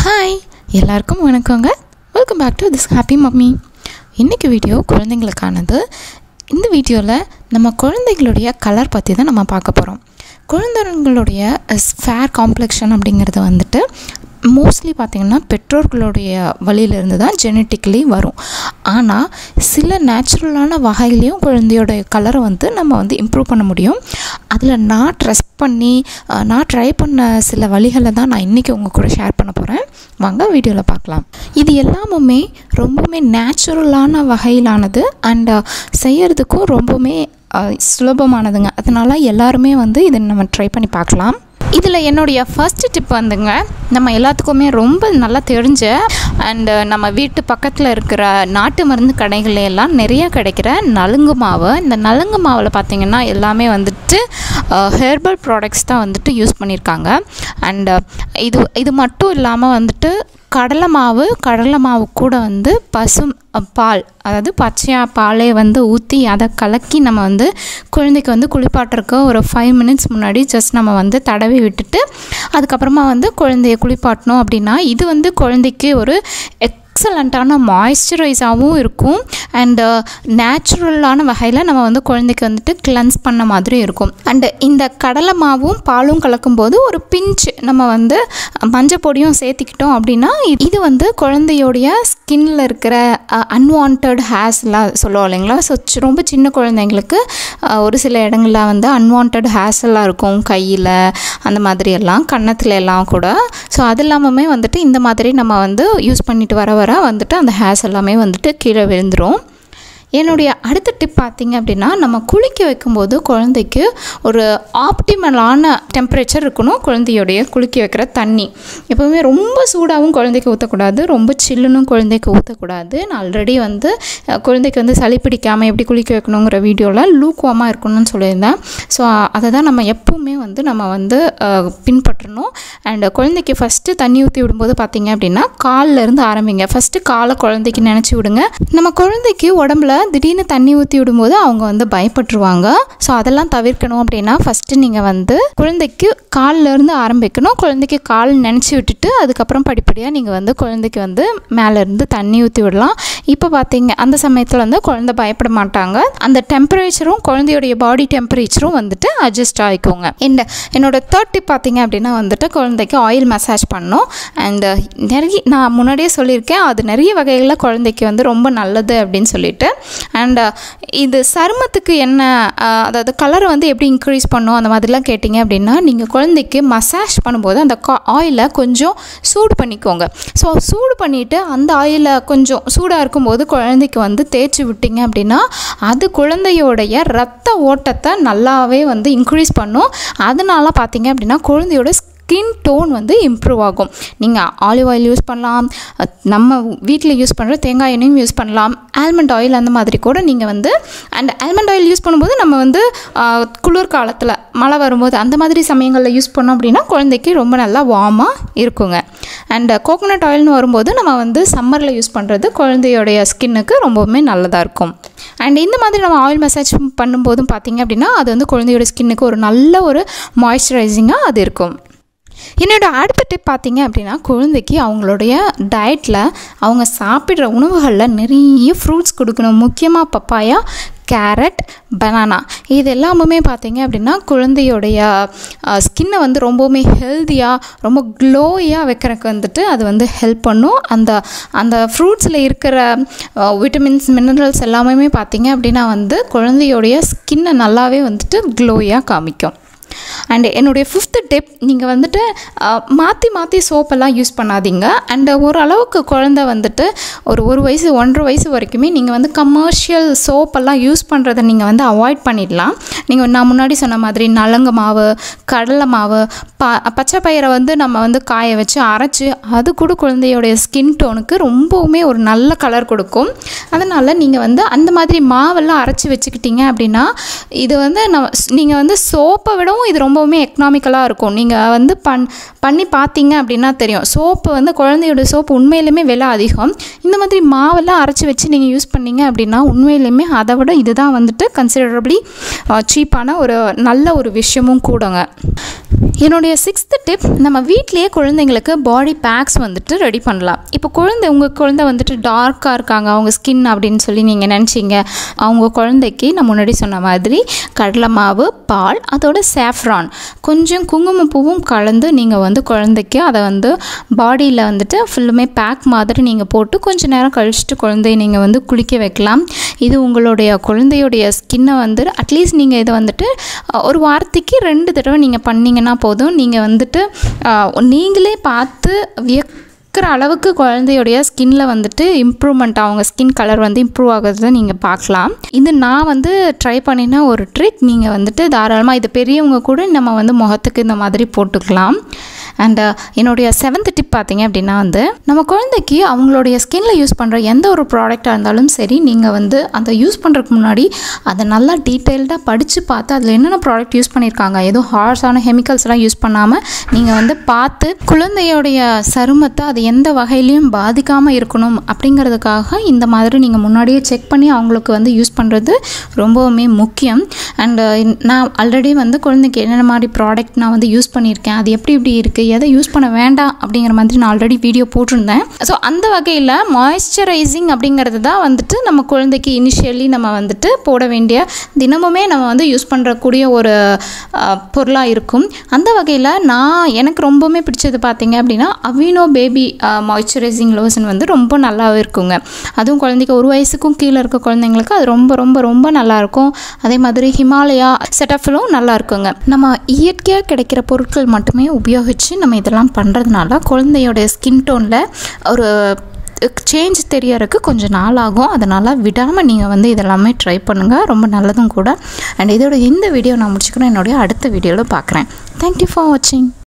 hi எல்லாருக்கும் வணக்கங்க welcome back to this happy mummy இன்றைக்கி வீடியோ குழந்தைங்களுக்கானது இந்த வீடியோவில் நம்ம குழந்தைகளுடைய கலர் பற்றி தான் நம்ம பார்க்க போகிறோம் குழந்தைங்களுடைய ஃபேர் காம்ப்ளெக்ஷன் அப்படிங்கிறது வந்துட்டு மோஸ்ட்லி பார்த்திங்கன்னா பெற்றோர்களுடைய வழியிலேருந்து தான் ஜெனட்டிக்கலி வரும் ஆனால் சில நேச்சுரலான வகையிலையும் குழந்தையோட கலரை வந்து நம்ம வந்து இம்ப்ரூவ் பண்ண முடியும் அதில் நான் ட்ரெஸ் பண்ணி அஹ், நான் ட்ரை பண்ண சில வழிகளை தான் நான் இன்றைக்கி உங்கள் கூட ஷேர் பண்ண போகிறேன் வாங்க வீடியோவில் பார்க்கலாம் இது எல்லாமுமே ரொம்பவுமே நேச்சுரலான வகையிலானது அண்ட் செய்யறதுக்கும் ரொம்பவுமே அஹ், சுலபமானதுங்க அதனால் எல்லாருமே வந்து இதை நம்ம ட்ரை பண்ணி பார்க்கலாம் இதில் என்னுடைய ஃபர்ஸ்ட் டிப் வந்துங்க நம்ம எல்லாத்துக்குமே ரொம்ப நல்லா தெரிஞ்ச அண்டு நம்ம வீட்டு பக்கத்தில் இருக்கிற நாட்டு மருந்து கடைகள்ல எல்லாம் நிறைய கிடைக்கிற நலுங்கு மாவு இந்த நலுங்கு மாவில் பார்த்திங்கன்னா எல்லாமே வந்துட்டு ஹெர்பல் ப்ராடக்ட்ஸ் தான் வந்துட்டு யூஸ் பண்ணியிருக்காங்க அண்டு இது இது மட்டும் இல்லாமல் வந்துட்டு கடலை மாவு கடலை மாவு கூட வந்து பசும் அஹ், பால் அதாவது பச்சையாக பாலை வந்து ஊற்றி அதை கலக்கி நம்ம வந்து குழந்தைக்கு வந்து குளிப்பாட்டுறக்கு ஒரு ஃபைவ் மினிட்ஸ் முன்னாடி ஜஸ்ட் நம்ம வந்து தடவி விட்டுட்டு அதுக்கப்புறமா வந்து குழந்தைய குளிப்பாட்டணும் அப்படின்னா இது வந்து குழந்தைக்கு ஒரு எக்ஸலண்ட்டான மாய்ஸ்சரைஸாகவும் இருக்கும் அண்டு நேச்சுரலான வகையில் நம்ம வந்து குழந்தைக்கு வந்துட்டு கிளென்ஸ் பண்ண மாதிரி இருக்கும் அண்டு இந்த கடலை மாவும் பாலும் கலக்கும்போது ஒரு பிஞ்ச் நம்ம வந்து மஞ்சள் பொடியும் சேர்த்திக்கிட்டோம் அப்படின்னா இது வந்து குழந்தையோடைய ஸ்கின்ல இருக்கிற அன்வான்ட் ஹேர்ஸ்லாம் சொல்லுவோம் இல்லைங்களா ஸோ ரொம்ப சின்ன குழந்தைங்களுக்கு அஹ், ஒரு சில இடங்களில் வந்து அன்வான்ட் ஹேர்ஸ் எல்லாம் இருக்கும் கையில் அந்த மாதிரி எல்லாம் கன்னத்துல எல்லாம் கூட ஸோ அது இல்லாமமே வந்துட்டு இந்த மாதிரி நம்ம வந்து யூஸ் பண்ணிட்டு வர வர வந்துட்டு அந்த ஹேர்ஸ் எல்லாமே வந்துட்டு கீழே விழுந்துரும் என்னுடைய அடுத்த டிப் பார்த்தீங்க அப்படின்னா நம்ம குளிக்க வைக்கும்போது குழந்தைக்கு ஒரு ஆப்டிமலான டெம்பரேச்சர் இருக்கணும் குழந்தையோடைய குளிக்க வைக்கிற தண்ணி எப்போவுமே ரொம்ப சூடாகவும் குழந்தைக்கு ஊற்றக்கூடாது ரொம்ப சில்லுனும் குழந்தைக்கு ஊற்றக்கூடாது நான் ஆல்ரெடி வந்து அஹ், குழந்தைக்கு வந்து சளி பிடிக்காமல் எப்படி குளிக்க வைக்கணுங்கிற வீடியோவில் லூக்வாமாக இருக்கணும்னு சொல்லியிருந்தேன் ஸோ அதை தான் நம்ம எப்போவுமே வந்து நம்ம வந்து அஹ், பின்பற்றணும் அண்ட் குழந்தைக்கு ஃபஸ்ட்டு தண்ணி ஊற்றி விடும்போது பார்த்தீங்க அப்படின்னா கால்ல இருந்து ஆரம்பிங்க ஃபஸ்ட்டு காலை குழந்தைக்கு நினச்சி விடுங்க நம்ம குழந்தைக்கு உடம்புல திடீர்னு தண்ணி ஊற்றி விடும்போது அவங்க வந்து பயப்பட்டுருவாங்க ஸோ அதெல்லாம் தவிர்க்கணும் அப்படின்னா ஃபஸ்ட்டு நீங்கள் வந்து குழந்தைக்கு கால்ல இருந்து ஆரம்பிக்கணும் குழந்தைக்கு கால் நினச்சி விட்டுட்டு அதுக்கப்புறம் படிப்படியாக நீங்கள் வந்து குழந்தைக்கு வந்து மேலே இருந்து தண்ணி ஊற்றி விடலாம் இப்போ பார்த்தீங்க அந்த சமயத்தில் வந்து குழந்தை பயப்பட மாட்டாங்க அந்த டெம்பரேச்சரும் குழந்தையுடைய பாடி டெம்பரேச்சரும் வந்துட்டு அட்ஜஸ்ட் ஆகிக்கோங்க இந்த என்னோட தேர்ட் டிப் பார்த்தீங்க அப்படின்னா வந்துட்டு குழந்தைக்கு ஆயில் மசாஜ் பண்ணணும் அண்ட் நிறைய நான் முன்னாடியே சொல்லியிருக்கேன் அது நிறைய வகைகளில் குழந்தைக்கு வந்து ரொம்ப நல்லது அப்படின்னு சொல்லிட்டு அண்ட் இது சருமத்துக்கு என்ன அஹ், அதாவது கலரை வந்து எப்படி இன்க்ரீஸ் பண்ணும் அந்த மாதிரிலாம் கேட்டிங்க அப்படின்னா நீங்கள் குழந்தைக்கு மசாஜ் பண்ணும்போது அந்த கா ஆயிலை கொஞ்சம் சூடு பண்ணிக்கோங்க ஸோ சூடு பண்ணிவிட்டு அந்த ஆயிலை கொஞ்சம் சூடாக இருக்கும்போது குழந்தைக்கு வந்து தேய்ச்சி விட்டீங்க அப்படின்னா அது குழந்தையோடைய ரத்த ஓட்டத்தை நல்லாவே வந்து இன்க்ரீஸ் பண்ணும் அதனால பார்த்தீங்க அப்படின்னா குழந்தையோட ஸ்கின் டோன் வந்து இம்ப்ரூவ் ஆகும் நீங்கள் ஆலிவ் ஆயில் யூஸ் பண்ணலாம் அஹ் நம்ம வீட்டில் யூஸ் பண்ணுற தேங்காய் எண்ணெயும் யூஸ் பண்ணலாம் ஆல்மண்ட் ஆயில் அந்த மாதிரி கூட நீங்கள் வந்து அண்ட் ஆல்மண்ட் ஆயில் யூஸ் பண்ணும்போது நம்ம வந்து ஆஹ், குளிர் காலத்தில் மழை வரும்போது அந்த மாதிரி சமயங்களில் யூஸ் பண்ணோம் அப்படின்னா குழந்தைக்கு ரொம்ப நல்லா வார்மாக இருக்குங்க அண்ட் கோகோனட் ஆயில்னு வரும்போது நம்ம வந்து சம்மரில் யூஸ் பண்ணுறது குழந்தையோடைய ஸ்கின்னுக்கு ரொம்பவுமே நல்லதாக இருக்கும் அண்ட் இந்த மாதிரி நம்ம ஆயில் மசாஜ் பண்ணும்போதும் பார்த்தீங்க அப்படின்னா அது வந்து குழந்தையோட ஸ்கின்னுக்கு ஒரு நல்ல ஒரு மாய்ஸ்சரைசிங்காக அது இருக்கும் என்னோட அடுத்த டிப் பார்த்தீங்க அப்படின்னா குழந்தைக்கு அவங்களுடைய டயட்டில் அவங்க சாப்பிட்ற உணவுகளில் நிறைய ஃப்ரூட்ஸ் கொடுக்கணும் முக்கியமாக பப்பாயா கேரட் பனானா இது எல்லாமுமே பார்த்தீங்க அப்படின்னா குழந்தையோடைய ஸ்கின்னை வந்து ரொம்பவுமே ஹெல்த்தியாக ரொம்ப க்ளோயாக வைக்கிறதுக்கு வந்துட்டு அது வந்து ஹெல்ப் பண்ணும் அந்த அந்த ஃப்ரூட்ஸில் இருக்கிற விட்டமின்ஸ் மினரல்ஸ் எல்லாமே பார்த்தீங்க அப்படின்னா வந்து குழந்தையோடைய ஸ்கின்னை நல்லாவே வந்துட்டு க்ளோயாக காமிக்கும் அண்ட் என்னுடைய ஃபிஃப்த்து டிப் நீங்கள் வந்துட்டு மாற்றி மாற்றி சோப்பெல்லாம் யூஸ் பண்ணாதீங்க அண்ட் ஓரளவுக்கு குழந்த வந்துட்டு ஒரு ஒரு வயசு ஒன்றரை வயசு வரைக்குமே நீங்கள் வந்து கமர்ஷியல் சோப்பெல்லாம் யூஸ் பண்ணுறதை நீங்கள் வந்து அவாய்ட் பண்ணிடலாம் நீங்கள் நான் முன்னாடி சொன்ன மாதிரி நலங்கு மாவு கடலை மாவு ப பச்சை பயிரை வந்து நம்ம வந்து காய வச்சு அரைச்சி அது கூட குழந்தையோடைய ஸ்கின் டோனுக்கு ரொம்பவுமே ஒரு நல்ல கலர் கொடுக்கும் அதனால் நீங்கள் வந்து அந்த மாதிரி மாவெல்லாம் அரைச்சி வச்சுக்கிட்டீங்க அப்படின்னா இது வந்து நம்ம நீங்கள் வந்து சோப்பை விடவும் இது ரொம்பவுமே எக்கனாமிக்கலாக இருக்கும் நீங்கள் வந்து பண் பண்ணி பார்த்தீங்க அப்படின்னா தெரியும் சோப்பு வந்து குழந்தையோட சோப்பு உண்மையிலுமே விலை அதிகம் இந்த மாதிரி மாவெல்லாம் அரைச்சி வச்சு நீங்கள் யூஸ் பண்ணீங்க அப்படின்னா உண்மையிலுமே அதை விட இதுதான் வந்துட்டு கன்சிடரபிளி சீப்பான ஒரு நல்ல ஒரு விஷயமும் கூடங்க என்னுடைய சிக்ஸ்த்து டிப் நம்ம வீட்லேயே குழந்தைங்களுக்கு பாடி பேக்ஸ் வந்துட்டு ரெடி பண்ணலாம் இப்போ குழந்தை உங்கள் குழந்தை வந்துட்டு டார்க்காக இருக்காங்க அவங்க ஸ்கின் அப்படின்னு சொல்லி நீங்கள் நினச்சிங்க அவங்க குழந்தைக்கு நான் முன்னாடி சொன்ன மாதிரி கடலை மாவு பால் அதோட சேஃப்ரான் கொஞ்சம் குங்குமப்பூவும் கலந்து நீங்கள் வந்து குழந்தைக்கு அதை வந்து பாடியில் வந்துட்டு ஃபுல்லுமே பேக் மாதிரி நீங்கள் போட்டு கொஞ்சம் நேரம் கழிச்சிட்டு குழந்தைய நீங்கள் வந்து குளிக்க வைக்கலாம் இது உங்களுடைய குழந்தையுடைய ஸ்கின்னை வந்து அட்லீஸ்ட் நீங்கள் இதை வந்துட்டு அஹ், ஒரு வாரத்துக்கு ரெண்டு தடவை நீங்கள் பண்ணிங்கன்னா போதும் நீங்கள் வந்துட்டு அஹ், நீங்களே பார்த்து வியக்கிற அளவுக்கு குழந்தையுடைய ஸ்கின்ல வந்துட்டு இம்ப்ரூவ்மெண்ட் அவங்க ஸ்கின் கலர் வந்து இம்ப்ரூவ் ஆகுறத நீங்கள் பார்க்கலாம் இது நான் வந்து ட்ரை பண்ணின ஒரு ட்ரிக் நீங்கள் வந்துட்டு தாராளமாக இது பெரியவங்க கூட நம்ம வந்து முகத்துக்கு இந்த மாதிரி போட்டுக்கலாம் அண்ட் என்னுடைய செவன்த் டிப் பார்த்தீங்க அப்படின்னா வந்து நம்ம குழந்தைக்கு அவங்களுடைய ஸ்கின்ல யூஸ் பண்ணுற எந்த ஒரு ப்ராடக்டாக இருந்தாலும் சரி நீங்கள் வந்து அந்த யூஸ் பண்ணுறதுக்கு முன்னாடி அதை நல்லா டீட்டெயில்டாக படித்து பார்த்து அதில் என்னென்ன ப்ராடக்ட் யூஸ் பண்ணியிருக்காங்க எதுவும் ஹார்ஸான கெமிக்கல்ஸ்லாம் யூஸ் பண்ணாமல் நீங்கள் வந்து பார்த்து குழந்தையோடைய சருமத்தை அது எந்த வகையிலையும் பாதிக்காமல் இருக்கணும் அப்படிங்கிறதுக்காக இந்த மாதிரி நீங்கள் முன்னாடியே செக் பண்ணி அவங்களுக்கு வந்து யூஸ் பண்ணுறது ரொம்பவுமே முக்கியம் அண்டு நான் ஆல்ரெடி வந்து குழந்தைக்கு என்னென்ன மாதிரி ப்ராடக்ட் நான் வந்து யூஸ் பண்ணியிருக்கேன் அது எப்படி எப்படி இருக்குது எதை யூஸ் பண்ண வேண்டாம் அப்படிங்கிற மாதிரி நான் ஆல்ரெடி வீடியோ போட்டிருந்தேன் ஸோ அந்த வகையில் மாய்ஸ்சரைசிங் அப்படிங்கிறது தான் வந்துட்டு நம்ம குழந்தைக்கு இனிஷியலி நம்ம வந்துட்டு போட வேண்டிய தினமுமே நம்ம வந்து யூஸ் பண்ணுறக்கூடிய ஒரு பொருளாக இருக்கும் அந்த வகையில் நான் எனக்கு ரொம்பவுமே பிடிச்சது பார்த்தீங்க அப்படின்னா அவினோ பேபி மாய்ஸ்சரைசிங் லோஷன் வந்து ரொம்ப நல்லாவே இருக்குங்க அதுவும் குழந்தைக்கு ஒரு வயசுக்கும் கீழே இருக்க குழந்தைங்களுக்கு அது ரொம்ப ரொம்ப ரொம்ப நல்லாயிருக்கும் அதே மாதிரி ஹிமாலயா செட்டஃபிலும் நல்லா இருக்குங்க நம்ம இயற்கையாக கிடைக்கிற பொருட்கள் மட்டுமே உபயோகித்து நம்ம இதெல்லாம் பண்ணுறதுனால குழந்தையோட ஸ்கின் டோனில் ஒரு சேஞ்ச் தெரியறதுக்கு கொஞ்சம் நாள் ஆகும் அதனால் விடாமல் நீங்கள் வந்து இதெல்லாமே ட்ரை பண்ணுங்கள் ரொம்ப நல்லதும் கூட அண்ட் இதோட இந்த வீடியோ நான் முடிச்சுக்கிறேன் என்னுடைய அடுத்த வீடியோவில் பார்க்குறேன் தேங்க்யூ ஃபார் வாட்சிங்